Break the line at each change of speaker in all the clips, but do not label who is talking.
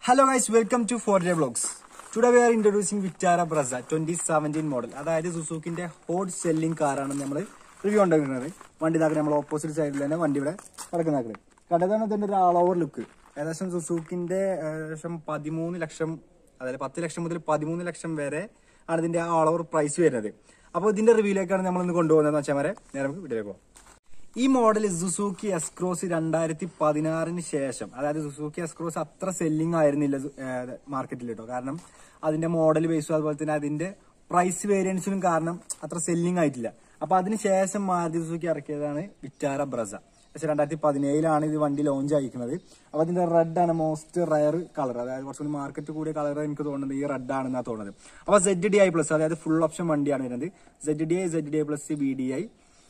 hello guys welcome to four J blogs today we are introducing Vitara Brezza twenty seventeen model അതായത് സുസൂക്കിന്റെ hot selling കാറാണ് നമ്മൾ review ഉണ്ടാക്കുന്നത് വണ്ടി ഇതാക്കുന്നത് നമ്മൾ ഓപ്പോസിറ്റ് സൈഡിൽ തന്നെ വണ്ടി ഇവിടെ കിടക്കുന്നത് കണ്ടതാണ് ഇതിന്റെ ഒരു ആൾ ഓവർ ലുക്ക് ഏകദേശം സുസൂക്കിന്റെ ഏകദേശം പതിമൂന്ന് ലക്ഷം അതായത് പത്ത് ലക്ഷം മുതൽ പതിമൂന്ന് ലക്ഷം വരെ ആണ് ഇതിന്റെ ആൾ ഓവർ പ്രൈസ് വരുന്നത് അപ്പോൾ ഇതിന്റെ റിവ്യൂലേക്കാണ് നമ്മൾ ഇന്ന് കൊണ്ടുപോകുന്നത് വെച്ചാൽ നേരെ നമുക്ക് വീട്ടിലേക്ക് പോകാം ഈ മോഡൽ സുസൂക്കി എസ്ക്രോസ് രണ്ടായിരത്തി പതിനാറിന് ശേഷം അതായത് സുസൂക്കി എസ്ക്രോസ് അത്ര സെല്ലിംഗ് ആയിരുന്നില്ല മാർക്കറ്റിൽ കേട്ടോ കാരണം അതിന്റെ മോഡൽ ബേസും അതുപോലെ തന്നെ അതിന്റെ പ്രൈസ് വേരിയൻസിനും കാരണം അത്ര സെല്ലിംഗ് ആയിട്ടില്ല അപ്പൊ അതിന് ശേഷം മാരുതി സുസുക്കി ഇറക്കിയതാണ് വിറ്റാര ബ്രസ പക്ഷെ രണ്ടായിരത്തി പതിനേഴിലാണ് ഇത് വണ്ടി ലോഞ്ച് അയക്കുന്നത് അപ്പൊ അതിന്റെ റെഡ് ആണ് മോസ്റ്റ് റയർ കളർ അതായത് കുറച്ചുകൂടി മാർക്കറ്റ് കൂടിയ കളർ എനിക്ക് തോന്നുന്നത് ഈ റെഡ് ആണെന്നാണ് തോന്നുന്നത് അപ്പൊ സെഡ് ഡി ഐ പ്ലസ് അതായത് ഫുൾ ഓപ്ഷൻ വണ്ടിയാണ് വരുന്നത് Z D I Z D I plus B D I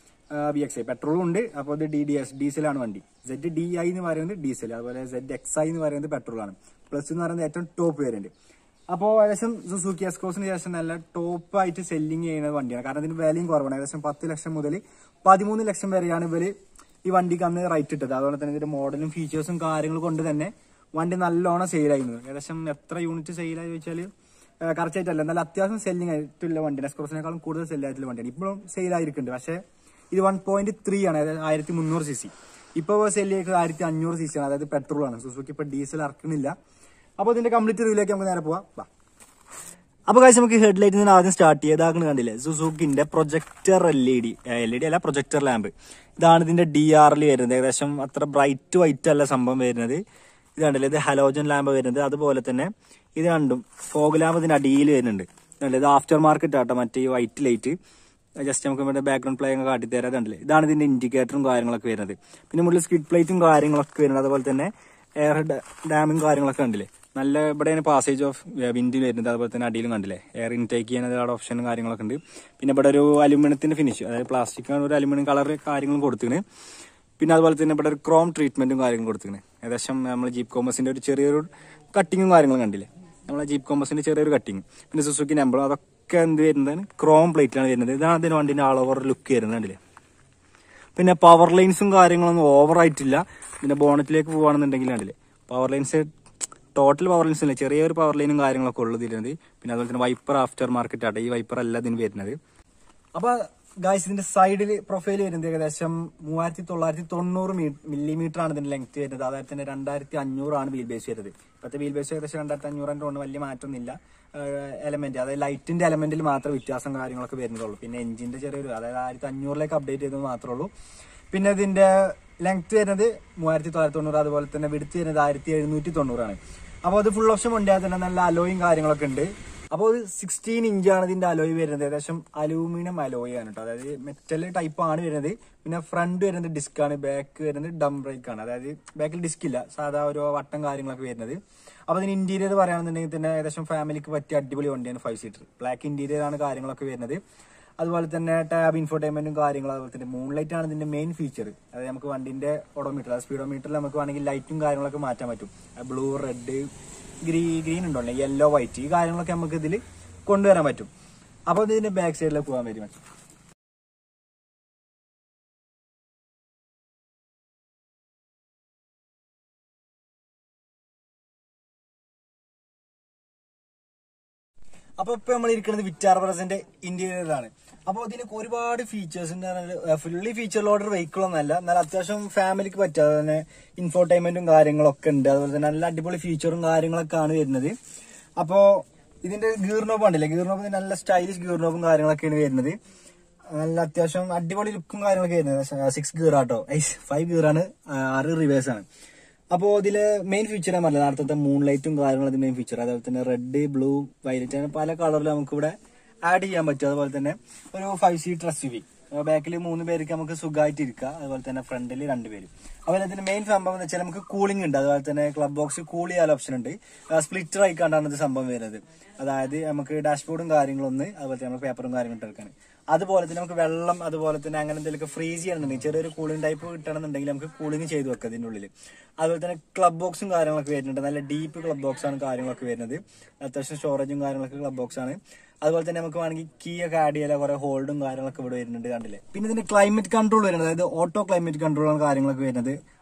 B X I പെട്രോളും ഉണ്ട് അപ്പോൾ ഇത് ഡി ഡി എസ് ഡീസലാണ് വണ്ടി സെഡ് ഡി ഐ എന്ന് പറയുന്നത് ഡീസൽ അതുപോലെ സെഡ് എക്സ് ഐ എന്ന് പറയുന്നത് പെട്രോളാണ് പ്ലസ് എന്ന് പറയുന്നത് ഏറ്റവും ടോപ്പ് വേരിയന്റ് അപ്പോൾ ഏകദേശം സുസൂക്കി എസ്ക്രോസിന് ശേഷം നല്ല ടോപ്പ് ആയിട്ട് സെല്ലിംഗ് ചെയ്യുന്ന വണ്ടിയാണ് കാരണം ഇതിന് വിലയും കുറവാണ് ഏകദേശം പത്ത് ലക്ഷം മുതൽ പതിമൂന്ന് ലക്ഷം വരെയാണ് ഇവര് ഈ വണ്ടിക്ക് അന്ന് റൈറ്റ് ഇട്ടത് അതുപോലെ തന്നെ ഇതിന്റെ മോഡലും ഫീച്ചേഴ്സും കാര്യങ്ങളും കൊണ്ട് തന്നെ വണ്ടി നല്ലോണം സെയിലായിരുന്നു ഏകദേശം എത്ര യൂണിറ്റ് സെയിലായി ചോദിച്ചാൽ കറക്റ്റ് ആയിട്ടല്ല എന്നാൽ അത്യാവശ്യം സെല്ലിംഗ് ആയിട്ടുള്ള വണ്ടിയാണ് എസ്ക്രോസിനേക്കാളും കൂടുതൽ സെല്ലായിട്ടുള്ള വണ്ടിയാണ് ഇപ്പോഴും സെയിലായിരിക്കുന്നുണ്ട് പക്ഷേ ഇത് വൺ പോയിന്റ് ത്രീ ആണ് അതായത് ആയിരത്തി മുന്നൂറ് സി സി ഇപ്പൊ സെല് ചെയ്യുന്നത് ആയിരത്തി അഞ്ഞൂറ് സി സി ആണ് അതായത് പെട്രോൾ ആണ് സുസുക്കി ഇപ്പൊ ഡീസൽ ഇറക്കുന്നില്ല അപ്പൊ ഇതിന്റെ കംപ്ലീറ്റ് റിവ്യൂലേക്ക് നമുക്ക് നേരെ പോവാം വാ അപ്പൊ കാഴ്ച നമുക്ക് ഹെഡ് ലൈറ്റിൽ നിന്ന് ആദ്യം സ്റ്റാർട്ട് ചെയ്താക്കുന്ന കണ്ടില്ലേ സുസുക്കിന്റെ projector L E D L E D അല്ല പ്രൊജക്ടർ ലാമ്പ് ഇതാണ് ഇതിന്റെ ഡി ആറിൽ വരുന്നത് ഏകദേശം അത്ര ബ്രൈറ്റ് വൈറ്റ് അല്ല സംഭവം വരുന്നത് ഇത് കണ്ടില്ലേ ഇത് ഹലോജൻ ലാമ്പ് വരുന്നത് അതുപോലെ തന്നെ ഇത് കണ്ടും ഫോഗ് ലാമ്പ് ഇതിന്റെ അടിയിൽ വരുന്നുണ്ട് കണ്ടില്ലേ ഇത് ആഫ്റ്റർ മാർക്കറ്റ് ആട്ടോ മറ്റേ ഈ വൈറ്റ് ലൈറ്റ് ജസ്റ്റ് നമുക്ക് ഇവിടെ ബാക്ക്ഗ്രൗണ്ട് പ്ലേ ഒക്കെ കാട്ടിത്തരാം കണ്ടില്ലേ ഇതാണ് ഇതിന്റെ ഇൻഡിക്കേറ്ററും കാര്യങ്ങളൊക്കെ വരുന്നത് പിന്നെ മുകളിൽ സ്കിഡ് പ്ലേറ്റും കാര്യങ്ങളൊക്കെ വരുന്നത് അതുപോലെ തന്നെ എയർ ഡാമും കാര്യങ്ങളൊക്കെ കണ്ടില്ലേ നല്ല ഇവിടെയാണ് പാസേജ് ഓഫ് വിൻഡിൽ വരുന്നത് അതുപോലെ തന്നെ അടിയിലും കണ്ടില്ലേ എയർ ഇൻടേക്ക് ചെയ്യാൻ ഒരുപാട് ഓപ്ഷനും കാര്യങ്ങളൊക്കെ ഉണ്ട് പിന്നെ ഇവിടെ ഒരു അലുമിനിയത്തിന്റെ ഫിനിഷ് അതായത് പ്ലാസ്റ്റിക് ഒരു അലുമിനിയം കളർ കാര്യങ്ങളും കൊടുത്തിട്ടുണ്ട് പിന്നെ അതുപോലെ തന്നെ ഇവിടെ ഒരു ക്രോം ട്രീറ്റ്മെന്റും കാര്യങ്ങളും കൊടുത്തിട്ടുണ്ട് ഏകദേശം നമ്മൾ ജീപ്പ് കോമേഴ്സിന്റെ ഒരു ചെറിയൊരു കട്ടിങ്ങും കാര്യങ്ങളും കണ്ടില്ലേ നമ്മളെ ജീപ്പ് കോമേഴ്സിന്റെ ചെറിയൊരു കട്ടിങ് പിന്നെ സുസുക്കി നമ്പർ അതൊക്കെ എന്ത് വരുന്നതാണ് ക്രോം പ്ലേറ്റിലാണ് വരുന്നത് ഇതാണ് അതിന് വണ്ടിന്റെ ആൾ ഓവർ ലുക്ക് വരുന്നത് കണ്ടില്ലേ പിന്നെ പവർ ലൈൻസും കാര്യങ്ങളൊന്നും ഓവർ ആയിട്ടില്ല പിന്നെ ബോണറ്റിലേക്ക് പോകുകയാണെന്നുണ്ടെങ്കിൽ കണ്ടില്ലേ power lines total power lines ഇല്ല ചെറിയൊരു പവർ ലൈനും കാര്യങ്ങളൊക്കെ ഉള്ളത് ഇതിലുണ്ട് പിന്നെ അതുപോലെ തന്നെ വൈപ്പർ ആഫ്റ്റർ മാർക്കറ്റ് ആട്ടെ ഈ വൈപ്പർ അല്ല ഇതിന് വരുന്നത് അപ്പൊ ഗായ്സ് ഇതിന്റെ സൈഡിൽ പ്രൊഫൈൽ വരുന്നത് ഏകദേശം മൂവായിരത്തി തൊള്ളായിരത്തി തൊണ്ണൂറ് മില്ലിമീറ്റർ ആണ് ഇതിന്റെ ലെങ്ത് വരുന്നത് അതായത് തന്നെ രണ്ടായിരത്തി അഞ്ഞൂറാണ് വീൽ ബേസ് വരുന്നത് ഇപ്പോഴത്തെ വീൽ ബേസ് ഏകദേശം രണ്ടായിരത്തി അഞ്ഞൂറിന്റെ കൊണ്ട് വലിയ മാറ്റമൊന്നുമില്ല എലമെന്റ് അതായത് ലൈറ്റിന്റെ എലമെന്റിൽ മാത്രം വ്യത്യാസം കാര്യങ്ങളൊക്കെ വരുന്നുള്ളൂ പിന്നെ എഞ്ചിന്റെ ചെറിയൊരു അതായത് ആയിരത്തി അഞ്ഞൂറിലേക്ക് അപ്ഡേറ്റ് ചെയ്തത് മാത്രമേ ഉള്ളൂ പിന്നെ ഇതിന്റെ ലെങ്ത് വരുന്നത് മൂവായിരത്തി തൊള്ളായിരത്തി തൊണ്ണൂറ് അതുപോലെ തന്നെ വിടുത്ത് വരുന്നത് ആയിരത്തി എഴുന്നൂറ്റി തൊണ്ണൂറാണ് അപ്പോൾ അത് ഫുൾ ഓപ്ഷൻ വണ്ടിയാൽ തന്നെ നല്ല അലോയും കാര്യങ്ങളൊക്കെ ഉണ്ട് അപ്പോൾ ഒരു സിക്സ്റ്റീൻ ഇഞ്ചാണ് ഇതിന്റെ അലോയ് വരുന്നത് ഏകദേശം അലൂമിനിയം അലോയ് ആണ് കേട്ടോ അതായത് മെറ്റൽ ടൈപ്പ് ആണ് വരുന്നത് പിന്നെ ഫ്രണ്ട് വരുന്നത് ഡിസ്ക് ആണ് ബാക്ക് വരുന്നത് ഡം ബ്രേക്ക് ആണ് അതായത് ബാക്കിൽ ഡിസ്ക് ഇല്ല സാധാ ഒരു വട്ടം കാര്യങ്ങളൊക്കെ വരുന്നത് അപ്പോൾ ഇതിന് ഇന്റീരിയർ പറയുകയാണെന്നുണ്ടെങ്കിൽ തന്നെ ഏകദേശം ഫാമിലിക്ക് പറ്റിയ അടിപൊളി വണ്ടിയാണ് ഫൈവ് സീറ്റർ ബ്ലാക്ക് ഇന്റീരിയർ ആണ് കാര്യങ്ങളൊക്കെ വരുന്നത് അതുപോലെ തന്നെ ടാബ് ഇൻഫോർടൈൻമെന്റും കാര്യങ്ങളും അതുപോലെ തന്നെ മൂൺ ലൈറ്റ് ആണ് ഇതിന്റെ മെയിൻ ഫീച്ചർ അതായത് നമുക്ക് വണ്ടിന്റെ ഓഡോമീറ്റർ അതായത് സ്പീഡോമീറ്ററിൽ നമുക്ക് വേണമെങ്കിൽ ലൈറ്റും കാര്യങ്ങളൊക്കെ മാറ്റാൻ പറ്റും ബ്ലൂ റെഡ് ഗ്രീ ഗ്രീൻ ഉണ്ടോ യെല്ലോ വൈറ്റ് ഈ കാര്യങ്ങളൊക്കെ നമുക്ക് ഇതിൽ കൊണ്ടുവരാൻ പറ്റും അപ്പോൾ ഇതിന്റെ ബാക്ക് സൈഡിലേക്ക് പോകാൻ പറ്റും അപ്പൊ ഇപ്പൊ നമ്മൾ ഇരിക്കുന്നത് വിറ്റാർ ബ്രസിന്റെ ഇന്റീരിയറിലാണ് അപ്പോൾ ഇതിന് ഒരുപാട് features fully feature loader vehicle ഒന്നല്ല എന്നാൽ അത്യാവശ്യം ഫാമിലിക്ക് പറ്റുക അതുപോലെ തന്നെ ഇൻഫോർടൈൻമെന്റും കാര്യങ്ങളൊക്കെ ഉണ്ട് അതുപോലെ തന്നെ നല്ല അടിപൊളി ഫീച്ചറും കാര്യങ്ങളൊക്കെ ആണ് വരുന്നത് അപ്പോ ഇതിന്റെ ഗീർ നോബ് ഉണ്ടല്ലേ ഗീർ നോബ് നല്ല സ്റ്റൈലിഷ് ഗീർ നോബും കാര്യങ്ങളൊക്കെയാണ് വരുന്നത് നല്ല അത്യാവശ്യം അടിപൊളി ലുക്കും കാര്യങ്ങളൊക്കെ വരുന്നത് six gear auto five gear ആണ് ആറ് റിവേഴ്സ് ആണ് അപ്പോൾ ഇതില് മെയിൻ ഫീച്ചർ ഞാൻ പറഞ്ഞത് നേരത്തെ മൂൺ ലൈറ്റും കാര്യങ്ങളും മെയിൻ ഫീച്ചർ അതുപോലെ തന്നെ റെഡ് ബ്ലൂ വയലറ്റ് അങ്ങനെ പല കളറിൽ നമുക്ക് ഇവിടെ ആഡ് ചെയ്യാൻ പറ്റും അതുപോലെ തന്നെ ഒരു five seater S U V ബാക്കിൽ മൂന്ന് പേർക്ക് നമുക്ക് സുഖമായിട്ട് ഇരിക്കാം അതുപോലെ തന്നെ ഫ്രണ്ടിൽ രണ്ടുപേരും അതുപോലെ ഇതിന്റെ മെയിൻ സംഭവം എന്ന് വെച്ചാൽ നമുക്ക് കൂളിംഗ് ഉണ്ട് അതുപോലെ തന്നെ ക്ലബ് ബോക്സ് കൂൾ ചെയ്യാൻ ഓപ്ഷൻ ഉണ്ട് സ്പ്ലിറ്റർ ആയിക്കാണ്ടാണ് ഇത് സംഭവം വരുന്നത് അതായത് നമുക്ക് ഡാഷ്ബോർഡും കാര്യങ്ങളൊന്ന് അതുപോലെ തന്നെ പേപ്പറും കാര്യങ്ങളും എടുക്കാൻ അതുപോലെ തന്നെ നമുക്ക് വെള്ളം അതുപോലെ തന്നെ അങ്ങനെ എന്തെങ്കിലും ഫ്രീസ് ചെയ്യണമെന്നുണ്ടെങ്കിൽ ചെറിയൊരു കൂളിംഗ് ടൈപ്പ് കിട്ടണമെന്നുണ്ടെങ്കിൽ നമുക്ക് കൂളിംഗ് ചെയ്ത് വെക്കാം ഇതിന്റെ ഉള്ളിൽ അതുപോലെ തന്നെ ക്ലബ് ബോക്സും കാര്യങ്ങളൊക്കെ വരുന്നുണ്ട് നല്ല ഡീപ്പ് ക്ലബ് ബോക്സ് ആണ് കാര്യങ്ങളൊക്കെ വരുന്നത് അത്യാവശ്യം സ്റ്റോറേജും കാര്യങ്ങളൊക്കെ ക്ലബ് ബോക്സ് ആണ് അതുപോലെ തന്നെ നമുക്ക് വേണമെങ്കിൽ കീ ഒക്കെ ആഡ് ചെയ്യാൻ കുറെ ഹോൾഡും കാര്യങ്ങളൊക്കെ ഇവിടെ വരുന്നുണ്ട് കണ്ടില്ലേ പിന്നെ ഇതിന്റെ ക്ലൈമറ്റ് കൺട്രോൾ വരുന്നത് അതായത് ഓട്ടോ ക്ലൈമറ്റ് കൺട്രോൾ ആണ് കാര്യങ്ങളൊക്കെ വരുന്നത്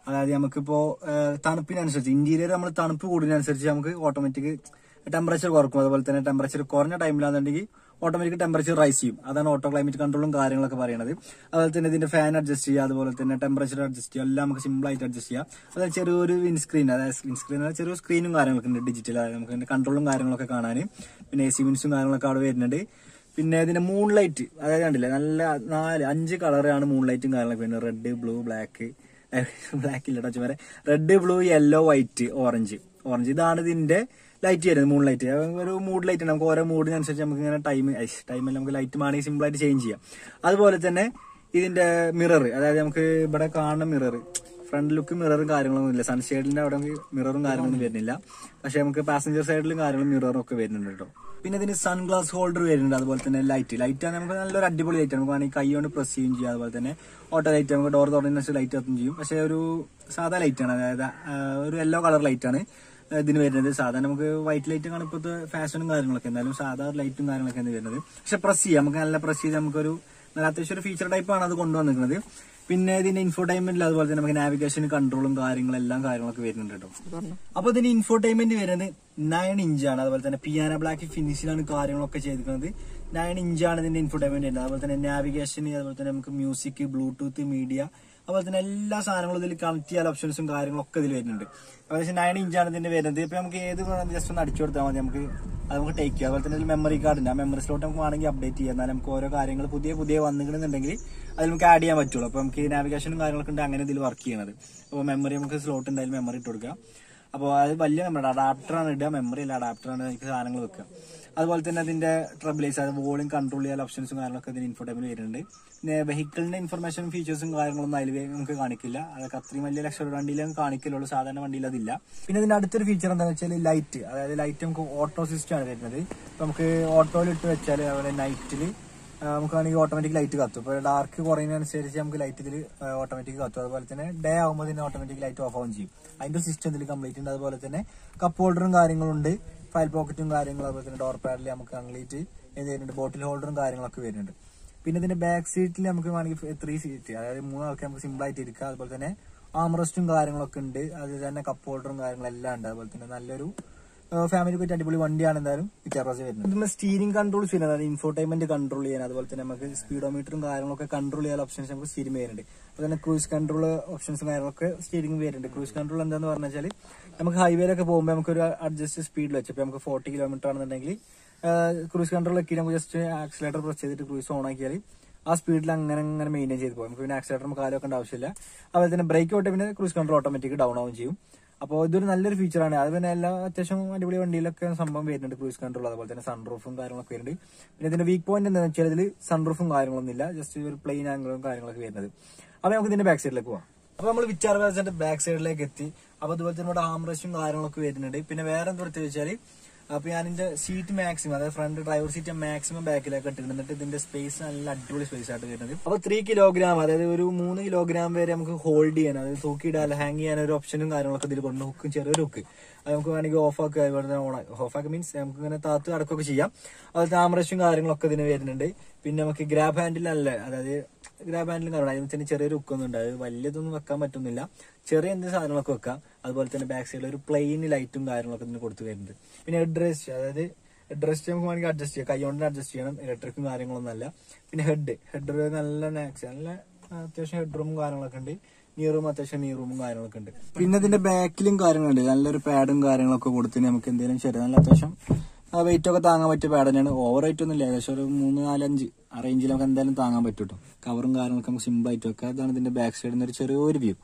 അതായത് നമുക്കിപ്പോ ഏഹ്, തണുപ്പിനനുസരിച്ച് ഇന്റീരിയർ നമ്മൾ തണുപ്പ് കൂടുന്നതിനനുസരിച്ച് നമുക്ക് ഓട്ടോമാറ്റിക് ടെമ്പറേച്ചർ കുറക്കും അതുപോലെ തന്നെ ടെമ്പറേച്ചർ കുറഞ്ഞ ടൈമിലാണെന്നുണ്ടെങ്കിൽ ഓട്ടോമാറ്റിക് ടെമ്പറേച്ചർ റൈസ് ചെയ്യും അതാണ് ഓട്ടോ ക്ലൈമറ്റ് കൺട്രോളും കാര്യങ്ങളൊക്കെ പറയുന്നത് അതുപോലെ തന്നെ ഇതിന്റെ ഫാൻ അഡ്ജസ്റ്റ് ചെയ്യുക അതുപോലെ തന്നെ ടെമ്പറേച്ചർ അഡ്ജസ്റ്റ് ചെയ്യുക എല്ലാം നമുക്ക് സിമ്പിൾ ആയിട്ട് അഡ്ജസ്റ്റ് ചെയ്യാം അതായത് ചെറിയൊരു വിൻസ്ക്രീൻ അതായത് വിൻസ്ക്രീൻ ചെറിയ സ്ക്രീനും കാര്യങ്ങളൊക്കെ ഉണ്ട് ഡിജിറ്റൽ നമുക്ക് അതിന്റെ കൺട്രോളും കാര്യങ്ങളൊക്കെ കാണാൻ പിന്നെ എ സി വിൻസും കാര്യങ്ങളൊക്കെ അവിടെ വരുന്നുണ്ട് പിന്നെ ഇതിന്റെ മൂൺ ലൈറ്റ് അതായത് കണ്ടില്ലേ നല്ല നാല് അഞ്ച് കളറാണ് മൂൺ ലൈറ്റും കാര്യങ്ങളൊക്കെ വരുന്നത് റെഡ് ബ്ലൂ ബ്ലാക്ക് ബ്ലാക്ക് ഇല്ല ടച്ച് വരെ red blue yellow white orange orange ഇതാണ് ഇതിന്റെ ലൈറ്റ് വരുന്നത് മൂൺ ലൈറ്റ് ഒരു മൂഡ് ലൈറ്റ് നമുക്ക് ഓരോ മൂഡിനനുസരിച്ച് നമുക്ക് ഇങ്ങനെ ടൈം ടൈമിൽ നമുക്ക് ലൈറ്റ് മാണെങ്കിൽ സിമ്പിൾ ആയിട്ട് ചേഞ്ച് ചെയ്യാം അതുപോലെ തന്നെ ഇതിന്റെ മിറർ അതായത് നമുക്ക് ഇവിടെ കാണുന്ന മിറർ ഫ്രണ്ട് ലുക്ക് മിററും കാര്യങ്ങളൊന്നും ഇല്ല സൺഷെയ്ഡിന്റെ അവിടെ മിററും കാര്യങ്ങളൊന്നും വരുന്നില്ല പക്ഷെ നമുക്ക് പാസഞ്ചർ സൈഡിലും കാര്യങ്ങളും മിററും ഒക്കെ വരുന്നുണ്ട് കേട്ടോ പിന്നെ ഇതിന് സൺഗ്ലാസ് ഹോൾഡർ വരുന്നുണ്ട് അതുപോലെ തന്നെ ലൈറ്റ് ലൈറ്റ് ആണ് നമുക്ക് നല്ലൊരു അടിപൊളി ലൈറ്റ് നമുക്ക് വേണമെങ്കിൽ കൈ കൊണ്ട് പ്രസ് ചെയ്യും ചെയ്യാം അതുപോലെ തന്നെ ഓട്ടോ ലൈറ്റ് നമുക്ക് ഡോർ തുറന്നതിനനുസരിച്ച് ലൈറ്റ് കത്തും ചെയ്യും പക്ഷെ ഒരു സാധാ ലൈറ്റ് ആണ് അതായത് ആ, ഒരു യെല്ലോ കളർ ലൈറ്റ് ആണ് ഇതിന് വരുന്നത് സാധാരണ നമുക്ക് വൈറ്റ് ലൈറ്റ് ആണ് ഇപ്പോഴത്തെ ഫാഷനും കാര്യങ്ങളൊക്കെ എന്തായാലും സാധാ ലൈറ്റും കാര്യങ്ങളൊക്കെയാണ് വരുന്നത് പക്ഷെ പ്രസ് ചെയ്യാം നമുക്ക് നല്ല പ്രസ് ചെയ്ത് നമുക്കൊരു നല്ല അത്യാവശ്യം ഒരു ഫീച്ചർ ടൈപ്പ് ആണ് അത് കൊണ്ടുവന്നിരിക്കുന്നത് പിന്നെ ഇതിന്റെ ഇൻഫോടൈൻമെന്റിൽ അതുപോലെ തന്നെ നമുക്ക് നാവിഗേഷൻ കൺട്രോളും കാര്യങ്ങളും എല്ലാം കാര്യങ്ങളൊക്കെ വരുന്നുണ്ട് കേട്ടോ അപ്പൊ ഇതിന്റെ ഇൻഫോടൈൻമെന്റ് വരുന്നത് നയൻ ഇഞ്ചാണ് അതുപോലെ തന്നെ പിയാന ബ്ലാക്ക് ഫിനിഷിലാണ് കാര്യങ്ങളൊക്കെ ചെയ്തിരിക്കുന്നത് നയൻ ഇഞ്ചാണ് ഇതിന്റെ ഇൻഫോടൈൻമെന്റ് വരുന്നത് അതുപോലെ തന്നെ നാവിഗേഷൻ അതുപോലെ തന്നെ നമുക്ക് മ്യൂസിക് ബ്ലൂടൂത്ത് മീഡിയ അതുപോലെ തന്നെ എല്ലാ സാധനങ്ങളും ഇതിൽ കണക്ട് ചെയ്യാൻ ഓപ്ഷൻസും കാര്യങ്ങളൊക്കെ ഇതിൽ വരുന്നുണ്ട് ഏകദേശം നയൻ ഇഞ്ചാണ് ഇതിന്റെ വരുന്നത് ഇപ്പൊ നമുക്ക് ഏത് ജസ്റ്റ് ഒന്ന് അടിച്ചു കൊടുത്താൽ മതി നമുക്ക് അത് നമുക്ക് ടേക്ക് ചെയ്യാം അതുപോലെ തന്നെ ഇതിൽ മെമ്മറി കാർഡ് ഉണ്ട് ആ മെമ്മറി സ്ലോട്ട് നമുക്ക് വേണമെങ്കിൽ അപ്ഡേറ്റ് ചെയ്യാം എന്നാൽ നമുക്ക് ഓരോ കാര്യങ്ങൾ പുതിയ പുതിയ വന്നിട്ടുണ്ടെങ്കിൽ അതിൽ നമുക്ക് ആഡ് ചെയ്യാൻ പറ്റുള്ളൂ അപ്പൊ നമുക്ക് നാവിഗേഷനും കാര്യങ്ങളൊക്കെ ഉണ്ട് അങ്ങനെ ഇതിൽ വർക്ക് ചെയ്യണത് അപ്പോൾ മെമ്മറി നമുക്ക് സ്ലോട്ട് ഉണ്ടായാലും മെമ്മറി ഇട്ട് കൊടുക്കാം അപ്പോൾ അത് വലിയ മെമ്മറി അഡാപ്റ്ററാണ് ഇടുക മെമ്മറി അല്ല അഡാപ്റ്ററാണ് എനിക്ക് സാധനങ്ങൾ വെക്കുക അതുപോലെ തന്നെ അതിന്റെ ട്രബിളേസ് അത് വോളിയം കൺട്രോൾ ചെയ്യാൻ ഓപ്ഷൻസും കാര്യങ്ങളൊക്കെ ഇതിന് ഇൻഫോർട്ടൈമിൽ വരുന്നുണ്ട് പിന്നെ വെഹിക്കിളിന്റെ ഇൻഫർമേഷൻ ഫീച്ചേഴ്സും കാര്യങ്ങളൊന്നും അതിൽ നമുക്ക് കാണിക്കില്ല അതൊക്കെ അത്രയും വലിയ ലക്ഷറി വണ്ടിയിലും കാണിക്കലുള്ളൂ സാധാരണ വണ്ടിയിൽ അതില്ല പിന്നെ ഇതിന്റെ അടുത്തൊരു ഫീച്ചർ എന്താണെന്ന് വെച്ചാൽ ലൈറ്റ് അതായത് ലൈറ്റ് നമുക്ക് ഓട്ടോ സിസ്റ്റം ആണ് വരുന്നത് ഇപ്പൊ നമുക്ക് ഓട്ടോയിൽ ഇട്ട് വെച്ചാൽ അതുപോലെ നൈറ്റിൽ നമുക്ക് വേണമെങ്കിൽ ഓട്ടോമാറ്റിക് ലൈറ്റ് കത്തും ഇപ്പോൾ ഡാർക്ക് കുറയുന്നതനുസരിച്ച് നമുക്ക് ലൈറ്റ് ഇതിൽ ഓട്ടോമാറ്റിക് കത്തും അതുപോലെ തന്നെ ഡേ ആകുമ്പോൾ ഇതിന് ഓട്ടോമാറ്റിക് ലൈറ്റ് ഓഫ് ആവും ചെയ്യും അതിന്റെ സിസ്റ്റം ഇതിൽ കംപ്ലീറ്റ് ഉണ്ട് അതുപോലെ തന്നെ കപ്പ് ഹോൾഡറും കാര്യങ്ങളുണ്ട് ഫയൽ പോക്കറ്റും കാര്യങ്ങളും അതുപോലെ തന്നെ ഡോർ പാഡിൽ നമുക്ക് കംപ്ലീറ്റ് എന്ത് ചെയ്യുന്നുണ്ട് ബോട്ടിൽ ഹോൾഡറും കാര്യങ്ങളൊക്കെ വരുന്നുണ്ട് പിന്നെ ഇതിന്റെ ബാക്ക് സീറ്റിൽ നമുക്ക് വേണമെങ്കിൽ ത്രീ സീറ്റ് അതായത് മൂന്നാൾക്ക് നമുക്ക് സിമ്പിൾ ആയിട്ട് ഇരിക്കാം അതുപോലെ തന്നെ ആംറസ്റ്റും കാര്യങ്ങളൊക്കെ ഉണ്ട് അതുപോലെ തന്നെ കപ്പ് ഹോൾഡറും കാര്യങ്ങളെല്ലാം ഉണ്ട് അതുപോലെ തന്നെ നല്ലൊരു ഫാമിലി പറ്റി അടിപൊളി വണ്ടിയാണ് എന്തായാലും വിറ്റാറാസ് വരുന്നത് ഇതിന്റെ സ്റ്റീരിംഗ് കൺട്രോൾസ് വരുന്നത് അതായത് ഇൻഫോർടൈൻമെന്റ് കൺട്രോൾ ചെയ്യാൻ അതുപോലെ തന്നെ നമുക്ക് സ്പീഡോമീറ്ററും കാര്യങ്ങളൊക്കെ കൺട്രോൾ ചെയ്യാൻ ഓപ്ഷൻസ് നമുക്ക് സ്റ്റീരിംഗ് വരുന്നുണ്ട് അതുപോലെ തന്നെ ക്രൂസ് കൺട്രോൾ ഓപ്ഷൻസും കാര്യങ്ങളൊക്കെ സ്റ്റീരിംഗ് വരുന്നുണ്ട് ക്രൂസ് കൺട്രോൾ എന്താന്ന് പറഞ്ഞാൽ നമുക്ക് ഹൈവേയിലൊക്കെ പോകുമ്പോൾ നമുക്ക് ഒരു അഡ്ജസ്റ്റ് സ്പീഡിൽ വെച്ചപ്പോൾ നമുക്ക് ഫോർട്ടി കിലോമീറ്റർ ആണെന്നുണ്ടെങ്കിൽ ക്രൂസ് കൺട്രോൾ ഒക്കെ നമുക്ക് ജസ്റ്റ് ആക്സിലേറ്റർ പ്രസ് ചെയ്തിട്ട് ക്രൂസ് ഓൺ ആക്കിയാൽ ആ സ്പീഡിൽ അങ്ങനെ അങ്ങനെ മെയിൻറ്റെയിൻ ചെയ്ത് പോകും നമുക്ക് പിന്നെ ആക്സിലേറ്റർ കാലൊക്കെ ആവശ്യമില്ല അതുപോലെ തന്നെ ബ്രേക്ക് ഔട്ട് പിന്നെ ക്രൂസ് കൺട്രോൾ ഓട്ടോമാറ്റിക് ഡൗൺ ആവും ചെയ്യും അപ്പോൾ ഇതൊരു നല്ലൊരു ഫീച്ചറാണ് അത് പിന്നെ എല്ലാ അത്യാവശ്യം അടിപൊളി വണ്ടിയിലൊക്കെ സംഭവം വരുന്നുണ്ട് ക്രൂസ് കൺട്രോൾ അതുപോലെ തന്നെ സൺറൂഫും കാര്യങ്ങളൊക്കെ വരുന്നുണ്ട് പിന്നെ ഇതിന്റെ വീക്ക് പോയിന്റ് എന്താണെന്ന് വെച്ചാൽ ഇതിൽ സൺറൂഫും കാര്യങ്ങളൊന്നും ഇല്ല ജസ്റ്റ് ഒരു പ്ലെയിൻ ആംഗിളും കാര്യങ്ങളൊക്കെ വരുന്നത് അപ്പൊ നമുക്ക് ഇതിന്റെ ബാക്ക് സൈഡിലേക്ക് പോവാം അപ്പൊ നമ്മൾ വിച്ചാർ ബാസിന്റെ ബാക്ക് സൈഡിലേക്ക് എത്തി അപ്പൊ അതുപോലെ തന്നെ ഇവിടെ ആംറസ്റ്റും കാര്യങ്ങളൊക്കെ വരുന്നുണ്ട് പിന്നെ വേറെ എന്താ പ്രത്യേകിച്ച് വെച്ചാൽ അപ്പൊ ഞാൻ ഇതിന്റെ സീറ്റ് മാക്സിമം അതായത് ഫ്രണ്ട് ഡ്രൈവർ സീറ്റ് മാക്സിമം ബാക്കിലേക്ക് ഇട്ടിട്ടുണ്ട് എന്നിട്ട് ഇതിന്റെ സ്പേസ് നല്ല അടിപൊളി സ്പേസ് ആയിട്ട് വരുന്നത് അപ്പൊ ത്രീ കിലോഗ്രാം അതായത് ഒരു മൂന്ന് കിലോഗ്രാം വരെ നമുക്ക് ഹോൾഡ് ചെയ്യാൻ അതായത് തൂക്കിയിടാൻ ഹാങ് ചെയ്യാൻ ഒരു ഓപ്ഷനും കാര്യങ്ങളൊക്കെ ഇതിൽ കൊണ്ട് ഹുക്കും ചെറിയൊരു ഹുക്ക് അത് നമുക്ക് വേണമെങ്കിൽ ഓഫ് ആക്കുക അതുപോലെ ഓൺ ഓഫ് ആക്കുക മീൻസ് നമുക്ക് ഇങ്ങനെ താത്ത് അടക്കമൊക്കെ ചെയ്യാം അതുപോലെ ആമറച്ചും കാര്യങ്ങളൊക്കെ ഇതിന് വരുന്നുണ്ട് പിന്നെ നമുക്ക് ഗ്രാബ് ഹാൻഡിൽ അല്ല അതായത് ഗ്രാബ് ഹാൻഡിലും കാണണം അതിന് തന്നെ ചെറിയൊരു ഹുക്കൊന്നും ഉണ്ട് അത് വലിയതൊന്നും വെക്കാൻ പറ്റുന്നില്ല ചെറിയ എന്തെങ്കിലും സാധനങ്ങളൊക്കെ വെക്കാം അതുപോലെ തന്നെ ബാക്ക് സൈഡിൽ ഒരു പ്ലെയിൻ ലൈറ്റും കാര്യങ്ങളൊക്കെ ഇതിന് കൊടുത്തു വരുന്നുണ്ട് പിന്നെ ഹെഡ് റെസ്റ്റ് അതായത് ഹെഡ് റെസ്റ്റ് നമുക്ക് വേണമെങ്കിൽ അഡ്ജസ്റ്റ് ചെയ്യാം കൈ കൊണ്ട് അഡ്ജസ്റ്റ് ചെയ്യണം ഇലക്ട്രിക്കും കാര്യങ്ങളൊന്നും അല്ല പിന്നെ ഹെഡ് ഹെഡ് നല്ല നാക്സ് നല്ല അത്യാവശ്യം ഹെഡ് റൂമും കാര്യങ്ങളൊക്കെ ഉണ്ട് നീ റൂം അത്യാവശ്യം നീ റൂമും കാര്യങ്ങളൊക്കെ ഉണ്ട് പിന്നെ ഇതിന്റെ ബാക്കിലും കാര്യങ്ങളുണ്ട് നല്ലൊരു പാഡും കാര്യങ്ങളൊക്കെ കൊടുത്തിന് നമുക്ക് എന്തെങ്കിലും ശരി നല്ല അത്യാവശ്യം വെയിറ്റ് ഒക്കെ താങ്ങാൻ പറ്റിയ പാഡ് തന്നെയാണ് ഓവർ വെയിറ്റ് ഒന്നും ഇല്ല ഏകദേശം ഒരു മൂന്ന് നാലഞ്ച് ആ റേഞ്ചിൽ നമുക്ക് എന്തായാലും താങ്ങാൻ പറ്റും കേട്ടോ കവറും കാര്യങ്ങളൊക്കെ നമുക്ക് സിമ്പിൾ ആയിട്ട് വെക്കാം അതാണ് ഇതിന്റെ ബാക്ക് സൈഡിൽ നിന്ന് ഒരു ചെറിയൊരു വ്യൂ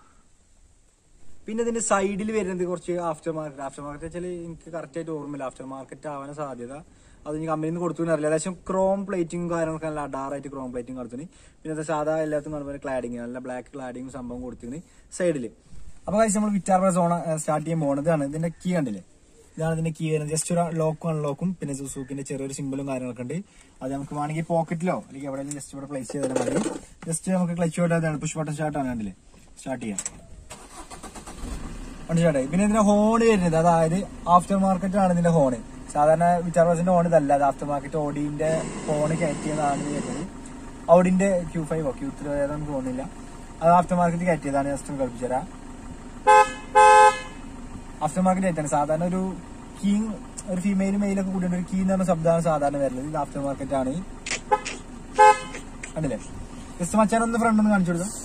പിന്നെ ഇതിന്റെ സൈഡിൽ വരുന്നത് കുറച്ച് ആഫ്റ്റർ മാർക്കറ്റ് ആഫ്റ്റർ മാർക്കറ്റ് വെച്ചാൽ എനിക്ക് കറക്റ്റ് ആയിട്ട് ഓർമ്മയില്ല ആഫ്റ്റർ മാർക്കറ്റ് ആവാൻ സാധ്യത അത് ഇനി കമ്പനിയിൽ നിന്ന് കൊടുത്തു അറിയില്ല ഏകദേശം ക്രോം പ്ലേറ്റിംഗ് കാര്യങ്ങളൊക്കെ നല്ല അഡാറായിട്ട് ക്രോം പ്ലേറ്റിംഗ് കൊടുത്തിന് പിന്നെ അത് സാധാ എല്ലാത്തും കാണുമ്പോൾ ക്ലാഡിങ് നല്ല ബ്ലാക്ക് ക്ലാഡിങ് സംഭവം കൊടുത്തിന് സൈഡിൽ അപ്പൊ കഴിച്ച് നമ്മൾ വിറ്റാർ പ്രസ് ഓൺ സ്റ്റാർട്ട് ചെയ്യാൻ പോകുന്നത് ഇതാണ് ഇതിന്റെ കീ കണ്ടില്ലേ ഇതാണ് ഇതിന്റെ കീ വരുന്നത് ജസ്റ്റ് ഒരു ലോക്കും അൺലോക്കും പിന്നെ സുസൂക്കിന്റെ ചെറിയൊരു സിമ്പിളും കാര്യങ്ങളൊക്കെ ഉണ്ട് അത് നമുക്ക് വേണമെങ്കിൽ പോക്കറ്റിലോ അല്ലെങ്കിൽ എവിടെയെങ്കിലും ജസ്റ്റ് ഇവിടെ പ്ലേസ് ചെയ്താലും മതി ജസ്റ്റ് നമുക്ക് ക്ലച്ച് വിടാതാണ് പുഷ് ബട്ടൺ സ്റ്റാർട്ട് ആണ് കണ്ടില്ലേ സ്റ്റാർട്ട് ചെയ്യാം വണ്ടി സ്റ്റാർട്ടായി പിന്നെ ഇതിന്റെ ഹോൺ വരുന്നത് അതായത് ആഫ്റ്റർ മാർക്കറ്റ് ആണ് ഇതിന്റെ ഹോണ് സാധാരണ വിറ്റാർ ബസിന്റെ ഹോൺ ഇതല്ല അത് ആഫ്റ്റർ മാർക്കറ്റ് ഓഡിന്റെ ഹോണ് കയറ്റിയതാണ് ഇത് വരുന്നത് ഔഡിന്റെ ക്യൂ ഫൈവോ ക്യൂ ത്രീ ഏതാണെന്ന് തോന്നുന്നില്ല അത് ആഫ്റ്റർ മാർക്കറ്റ് കയറ്റിയതാണ് ജസ്റ്റ് കളിപ്പിച്ചു തരാം ആഫ്റ്റർ മാർക്കറ്റ് ആയിട്ടാണ് സാധാരണ ഒരു കീ ഒരു ഫീമെയിൽ മെയിലൊക്കെ കൂടിയ ഒരു കീ എന്ന് പറഞ്ഞ ശബ്ദമാണ് സാധാരണ വരുന്നത് ഇത് ആഫ്റ്റർ മാർക്കറ്റ് ആണ് കണ്ടില്ലേ ജസ്റ്റ് മച്ചാൻ ഒന്ന് ഫ്രണ്ട് ഒന്ന് കാണിച്ചു കൊടുക്കാം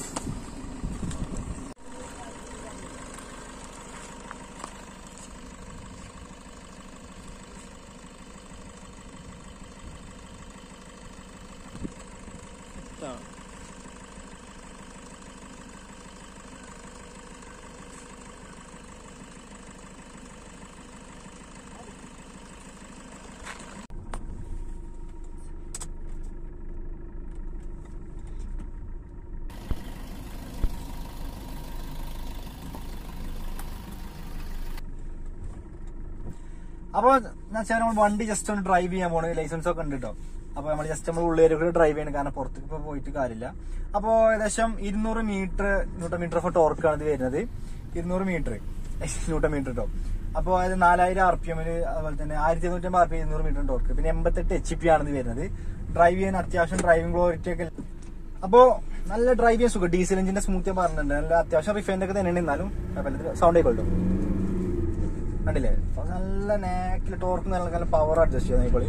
അപ്പൊ വെച്ചാൽ നമ്മൾ വണ്ടി ജസ്റ്റ് ഒന്ന് ഡ്രൈവ് ചെയ്യാൻ പോണ് ലൈസൻസ് ഒക്കെ ഉണ്ട് കേട്ടോ അപ്പൊ നമ്മൾ ജസ്റ്റ് നമ്മൾ ഉള്ളേരൊക്കെ ഡ്രൈവ് ചെയ്യണം കാരണം പുറത്തേക്ക് ഇപ്പൊ പോയിട്ട് കാര്യമില്ല അപ്പോ ഏകദേശം ഇരുന്നൂറ് മീറ്റർ ന്യൂട്ടൺ മീറ്റർ ഓഫ് ടോർക്കാണ് ഇത് വരുന്നത് ഇരുന്നൂറ് മീറ്റർ ന്യൂട്ടൺ മീറ്റർ കേട്ടോ അപ്പോൾ അത് നാലായിരം ആർ പി എമ്മിൽ അതുപോലെ തന്നെ ആയിരത്തി എഴുന്നൂറ്റമ്പത് ആർ പി ഇരുന്നൂറ് മീറ്റർ ടോർക്ക് പിന്നെ എൺപത്തെട്ട് എച്ച് പി ആണ് ഇത് വരുന്നത് ഡ്രൈവ് ചെയ്യാൻ അത്യാവശ്യം ഡ്രൈവിംഗ് ക്ലോറിറ്റി ഒക്കെ അപ്പോ നല്ല ഡ്രൈവ് ചെയ്യാൻ സുഖം ഡീസൽ എഞ്ചിന്റെ സ്മൂത്ത് ഞാൻ പറഞ്ഞിട്ടുണ്ട് നല്ല അത്യാവശ്യം റിഫൈൻഡ് ഒക്കെ തന്നെയാണ് എന്നാലും സൗണ്ട് ആയിക്കോട്ടോ കണ്ടില്ലേ അപ്പൊ നല്ല നാക്കില് ടോർക്ക് നല്ല നല്ല പവർ അഡ്ജസ്റ്റ് ചെയ്യുന്ന ഇപ്പോൾ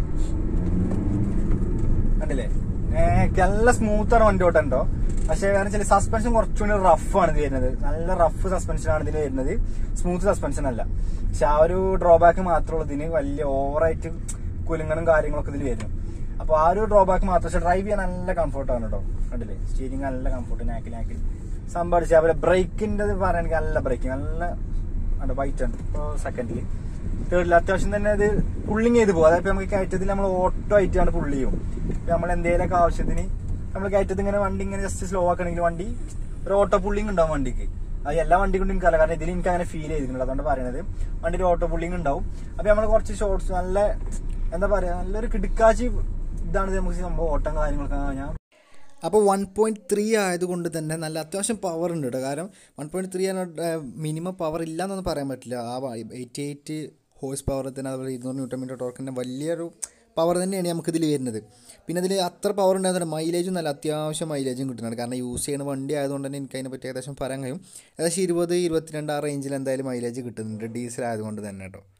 കണ്ടില്ലേ നേക്ക് നല്ല സ്മൂത്ത് ആണ് വണ്ടി ഓട്ടണ്ടോ പക്ഷേ വേറെ ചില സസ്പെൻഷൻ കുറച്ചുകൂടി റഫ് ആണ് ഇത് വരുന്നത് നല്ല റഫ് സസ്പെൻഷൻ ആണ് ഇതിന് വരുന്നത് സ്മൂത്ത് സസ്പെൻഷൻ അല്ല പക്ഷെ ആ ഒരു ഡ്രോബാക്ക് മാത്രമേ ഉള്ളൂ ഇതിന് വലിയ ഓവറായിട്ട് കുലുങ്ങനും കാര്യങ്ങളൊക്കെ ഇതിൽ വരും അപ്പൊ ആ ഒരു ഡ്രോബാക്ക് മാത്രം പക്ഷെ ഡ്രൈവ് ചെയ്യാൻ നല്ല കംഫർട്ടാണ് കേട്ടോ കണ്ടില്ലേ സ്റ്റീരിങ് നല്ല കംഫർട്ട് നാക്കിൽ നാക്കിൽ സംഭവിച്ച അവരെ ബ്രേക്കിന്റെ പറയുകയാണെങ്കിൽ നല്ല ബ്രേക്കിംഗ് നല്ല ഉണ്ട് വൈറ്റ് ആണ് ഇപ്പോൾ സെക്കൻഡിൽ തേർഡിൽ അത്യാവശ്യം തന്നെ അത് പുള്ളിങ് ചെയ്ത് പോകും അതായത് നമുക്ക് കയറ്റത്തിൽ നമ്മൾ ഓട്ടോ ആയിട്ടാണ് പുള്ളി ചെയ്യും ഇപ്പൊ നമ്മൾ എന്തെങ്കിലുമൊക്കെ ആവശ്യത്തിന് നമ്മൾ കയറ്റത്തിൽ ഇങ്ങനെ വണ്ടി ഇങ്ങനെ ജസ്റ്റ് സ്ലോ ആക്കണമെങ്കിൽ വണ്ടി ഒരു ഓട്ടോ പുള്ളിങ് ഉണ്ടാവും വണ്ടിക്ക് അത് എല്ലാ വണ്ടി കൊണ്ടും എനിക്കല്ല കാരണം ഇതിൽ എനിക്ക് അങ്ങനെ ഫീൽ ചെയ്തിട്ടുണ്ട് അതുകൊണ്ട് പറയുന്നത് വണ്ടി ഒരു ഓട്ടോ പുള്ളിങ് ഉണ്ടാവും അപ്പൊ നമ്മൾ കുറച്ച് ഷോർട്സ് നല്ല എന്താ പറയാ നല്ലൊരു കിടുക്കാച്ചി ഇതാണ് നമുക്ക് സംഭവം ഓട്ടം കാര്യങ്ങളൊക്കെ ഞാൻ
അപ്പോൾ വൺ പോയിൻറ്റ് ത്രീ ആയതുകൊണ്ട് തന്നെ നല്ല അത്യാവശ്യം പവർ ഉണ്ട് കേട്ടോ കാരണം one point three minimum power ഇല്ല എന്നൊന്നും പറയാൻ പറ്റില്ല ആ എയ്റ്റി എയ്റ്റ് ഹോഴ്സ് പവർ തന്നെ അതുപോലെ ഇരുന്നൂറ് ന്യൂട്ടൺ മീറ്റർ ടോർക്കിൻ്റെ വലിയൊരു പവർ തന്നെയാണ് നമുക്കിതിൽ വരുന്നത് പിന്നെ അതിൽ അത്ര പവർ ഉണ്ടാകുന്ന മൈലേജും നല്ല അത്യാവശ്യം മൈലേജും കിട്ടുന്നുണ്ട് കാരണം യൂസ് ചെയ്യുന്ന വണ്ടി ആയതുകൊണ്ട് തന്നെ എനിക്ക് അതിനെ പറ്റി ഏകദേശം പറയാൻ കഴിയും ഏകദേശം ഇരുപത് ഇരുപത്തിരണ്ട് ആ റേഞ്ചിൽ എന്തായാലും മൈലേജ് കിട്ടുന്നുണ്ട് ഡീസൽ ആയതുകൊണ്ട് തന്നെ കേട്ടോ